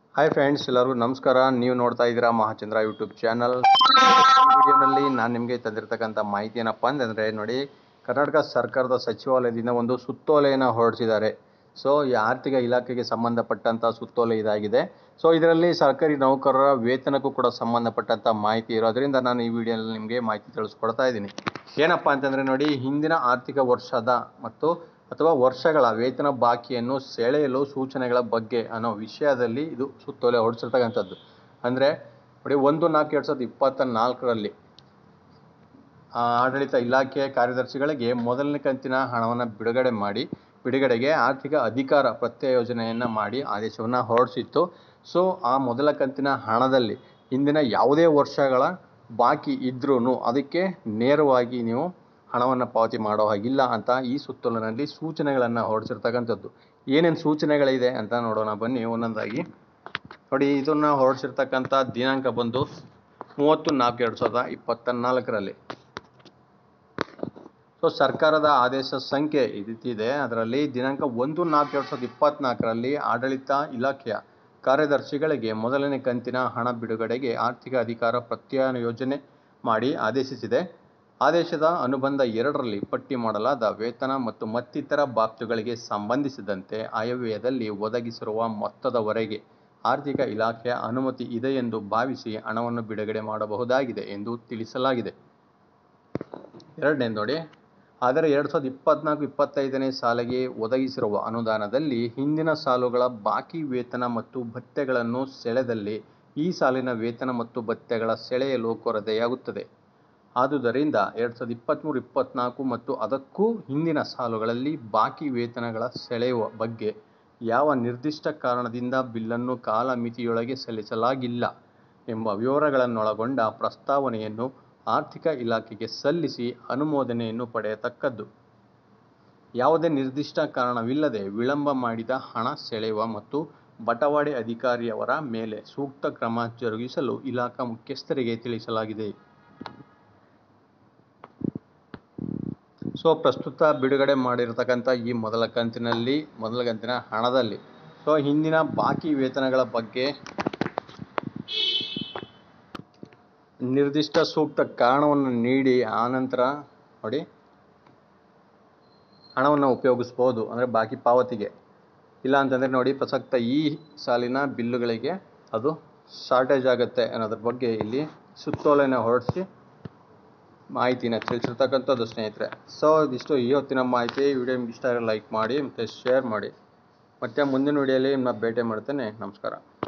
hi friends ಎಲ್ಲರಿಗೂ ನಮಸ್ಕಾರ ನೀವು ನೋಡ್ತಾ ಇದ್ದೀರಾ ಮಹಾಚಂದ್ರ ಯೂಟ್ಯೂಬ್ ಚಾನಲ್ ವಿಡಿಯೋನಲ್ಲಿ ನಾನು ನಿಮಗೆ ತಂದಿರತಕ್ಕಂಥ ಮಾಹಿತಿ ಏನಪ್ಪ ಅಂತಂದರೆ ನೋಡಿ ಕರ್ನಾಟಕ ಸರ್ಕಾರದ ಸಚಿವಾಲಯದಿಂದ ಒಂದು ಸುತ್ತೋಲೆಯನ್ನು ಹೊರಡಿಸಿದ್ದಾರೆ ಸೊ ಈ ಆರ್ಥಿಕ ಇಲಾಖೆಗೆ ಸಂಬಂಧಪಟ್ಟಂಥ ಸುತ್ತೋಲೆ ಇದಾಗಿದೆ ಸೊ ಇದರಲ್ಲಿ ಸರ್ಕಾರಿ ನೌಕರರ ವೇತನಕ್ಕೂ ಕೂಡ ಸಂಬಂಧಪಟ್ಟಂಥ ಮಾಹಿತಿ ಇರೋದ್ರಿಂದ ನಾನು ಈ ವಿಡಿಯೋನಲ್ಲಿ ನಿಮಗೆ ಮಾಹಿತಿ ತಿಳಿಸ್ಕೊಡ್ತಾ ಇದ್ದೀನಿ ಏನಪ್ಪ ಅಂತಂದರೆ ನೋಡಿ ಹಿಂದಿನ ಆರ್ಥಿಕ ವರ್ಷದ ಮತ್ತು ಅಥವಾ ವರ್ಷಗಳ ವೇತನ ಬಾಕಿಯನ್ನು ಸೆಳೆಯಲು ಸೂಚನೆಗಳ ಬಗ್ಗೆ ಅನ್ನೋ ವಿಷಯದಲ್ಲಿ ಇದು ಸುತ್ತೋಲೆ ಹೊರಡಿಸಿರ್ತಕ್ಕಂಥದ್ದು ಅಂದರೆ ನೋಡಿ ಒಂದು ನಾಲ್ಕು ಎರಡು ಸಾವಿರದ ಇಪ್ಪತ್ತ ನಾಲ್ಕರಲ್ಲಿ ಆ, ಆಡಳಿತ ಇಲಾಖೆಯ ಕಾರ್ಯದರ್ಶಿಗಳಿಗೆ ಮೊದಲನೇ ಕಂತಿನ ಹಣವನ್ನು ಬಿಡುಗಡೆ ಮಾಡಿ ಬಿಡುಗಡೆಗೆ ಆರ್ಥಿಕ ಅಧಿಕಾರ ಪ್ರತ್ಯಯ ಯೋಜನೆಯನ್ನು ಮಾಡಿ ಆದೇಶವನ್ನು ಹೊರಡಿಸಿತ್ತು ಸೊ ಆ ಮೊದಲ ಕಂತಿನ ಹಣದಲ್ಲಿ ಹಿಂದಿನ ಯಾವುದೇ ವರ್ಷಗಳ ಬಾಕಿ ಇದ್ರೂ ಅದಕ್ಕೆ ನೇರವಾಗಿ ನೀವು ಹಣವನ್ನು ಪಾವತಿ ಮಾಡೋ ಹಾಗಿಲ್ಲ ಅಂತ ಈ ಸುತ್ತೋಲಿನಲ್ಲಿ ಸೂಚನೆಗಳನ್ನು ಹೊರಡಿಸಿರ್ತಕ್ಕಂಥದ್ದು ಏನೇನು ಸೂಚನೆಗಳಿದೆ ಅಂತ ನೋಡೋಣ ಬನ್ನಿ ಒಂದೊಂದಾಗಿ ನೋಡಿ ಇದನ್ನು ಹೊರಡಿಸಿರ್ತಕ್ಕಂಥ ದಿನಾಂಕ ಬಂದು ಮೂವತ್ತು ನಾಲ್ಕು ಎರಡು ಸಾವಿರದ ಇಪ್ಪತ್ತ ನಾಲ್ಕರಲ್ಲಿ ಸೊ ಸರ್ಕಾರದ ಆದೇಶ ಸಂಖ್ಯೆ ಈ ರೀತಿ ಇದೆ ಅದರಲ್ಲಿ ದಿನಾಂಕ ಒಂದು ನಾಲ್ಕು ಎರಡು ಸಾವಿರದ ಇಪ್ಪತ್ನಾಲ್ಕರಲ್ಲಿ ಆಡಳಿತ ಇಲಾಖೆಯ ಕಾರ್ಯದರ್ಶಿಗಳಿಗೆ ಮೊದಲನೇ ಕಂತಿನ ಹಣ ಬಿಡುಗಡೆಗೆ ಆರ್ಥಿಕ ಅಧಿಕಾರ ಪ್ರತ್ಯಯ ಯೋಜನೆ ಮಾಡಿ ಆದೇಶಿಸಿದೆ ಆದೇಶದ ಅನುಬಂಧ ಎರಡರಲ್ಲಿ ಪಟ್ಟಿ ಮಾಡಲಾದ ವೇತನ ಮತ್ತು ಮತ್ತಿತರ ಬಾಬ್ತುಗಳಿಗೆ ಸಂಬಂಧಿಸಿದಂತೆ ಆಯವ್ಯಯದಲ್ಲಿ ಒದಗಿಸಿರುವ ಮೊತ್ತದವರೆಗೆ ಆರ್ಥಿಕ ಇಲಾಖೆಯ ಅನುಮತಿ ಇದೆ ಎಂದು ಭಾವಿಸಿ ಹಣವನ್ನು ಬಿಡುಗಡೆ ಮಾಡಬಹುದಾಗಿದೆ ಎಂದು ತಿಳಿಸಲಾಗಿದೆ ಎರಡನೇ ನೋಡಿ ಆದರೆ ಎರಡು ಸಾವಿರದ ಇಪ್ಪತ್ನಾಲ್ಕು ಇಪ್ಪತ್ತೈದನೇ ಸಾಲಿಗೆ ಒದಗಿಸಿರುವ ಅನುದಾನದಲ್ಲಿ ಹಿಂದಿನ ಸಾಲುಗಳ ಬಾಕಿ ವೇತನ ಮತ್ತು ಭತ್ಯೆಗಳನ್ನು ಸೆಳೆದಲ್ಲಿ ಈ ಸಾಲಿನ ವೇತನ ಮತ್ತು ಭತ್ಯೆಗಳ ಸೆಳೆಯಲು ಕೊರತೆಯಾಗುತ್ತದೆ ಆದುದರಿಂದ ಎರಡು ಸಾವಿರದ ಇಪ್ಪತ್ತ್ಮೂರು ಇಪ್ಪತ್ತ್ನಾಲ್ಕು ಮತ್ತು ಅದಕ್ಕೂ ಹಿಂದಿನ ಸಾಲುಗಳಲ್ಲಿ ಬಾಕಿ ವೇತನಗಳ ಸೆಳೆಯುವ ಬಗ್ಗೆ ಯಾವ ನಿರ್ದಿಷ್ಟ ಕಾರಣದಿಂದ ಬಿಲ್ಲನ್ನು ಕಾಲಮಿತಿಯೊಳಗೆ ಸಲ್ಲಿಸಲಾಗಿಲ್ಲ ಎಂಬ ವಿವರಗಳನ್ನೊಳಗೊಂಡ ಪ್ರಸ್ತಾವನೆಯನ್ನು ಆರ್ಥಿಕ ಇಲಾಖೆಗೆ ಸಲ್ಲಿಸಿ ಅನುಮೋದನೆಯನ್ನು ಪಡೆಯತಕ್ಕದ್ದು ಯಾವುದೇ ನಿರ್ದಿಷ್ಟ ಕಾರಣವಿಲ್ಲದೆ ವಿಳಂಬ ಮಾಡಿದ ಹಣ ಸೆಳೆಯುವ ಮತ್ತು ಬಟವಾಡೆ ಅಧಿಕಾರಿಯವರ ಮೇಲೆ ಸೂಕ್ತ ಕ್ರಮ ಜರುಗಿಸಲು ಇಲಾಖಾ ಮುಖ್ಯಸ್ಥರಿಗೆ ತಿಳಿಸಲಾಗಿದೆ ಸೊ ಪ್ರಸ್ತುತ ಬಿಡುಗಡೆ ಮಾಡಿರತಕ್ಕಂಥ ಈ ಮೊದಲ ಕಂತಿನಲ್ಲಿ ಮೊದಲ ಕಂತಿನ ಹಣದಲ್ಲಿ ಸೊ ಹಿಂದಿನ ಬಾಕಿ ವೇತನಗಳ ಬಗ್ಗೆ ನಿರ್ದಿಷ್ಟ ಸೂಕ್ತ ಕಾರಣವನ್ನು ನೀಡಿ ಆನಂತರ ನೋಡಿ ಹಣವನ್ನು ಉಪಯೋಗಿಸ್ಬೋದು ಅಂದರೆ ಬಾಕಿ ಪಾವತಿಗೆ ಇಲ್ಲ ಅಂತಂದರೆ ನೋಡಿ ಪ್ರಸಕ್ತ ಈ ಸಾಲಿನ ಬಿಲ್ಲುಗಳಿಗೆ ಅದು ಶಾರ್ಟೇಜ್ ಆಗುತ್ತೆ ಅನ್ನೋದ್ರ ಬಗ್ಗೆ ಇಲ್ಲಿ ಸುತ್ತೋಲೆನ ಹೊರಡಿಸಿ ಮಾಹಿತಿನ ತಿಳಿಸಿರ್ತಕ್ಕಂಥದ್ದು ಸ್ನೇಹಿತರೆ ಸೊ ಇದಿಷ್ಟು ಈ ಹೊತ್ತಿನ ಮಾಹಿತಿ ವಿಡಿಯೋ ನಿಮ್ಗೆ ಇಷ್ಟ ಲೈಕ್ ಮಾಡಿ ಮತ್ತು ಶೇರ್ ಮಾಡಿ ಮತ್ತು ಮುಂದಿನ ವಿಡಿಯೋಲಿ ನಿಮ್ಮನ್ನ ಭೇಟಿ ಮಾಡ್ತೇನೆ ನಮಸ್ಕಾರ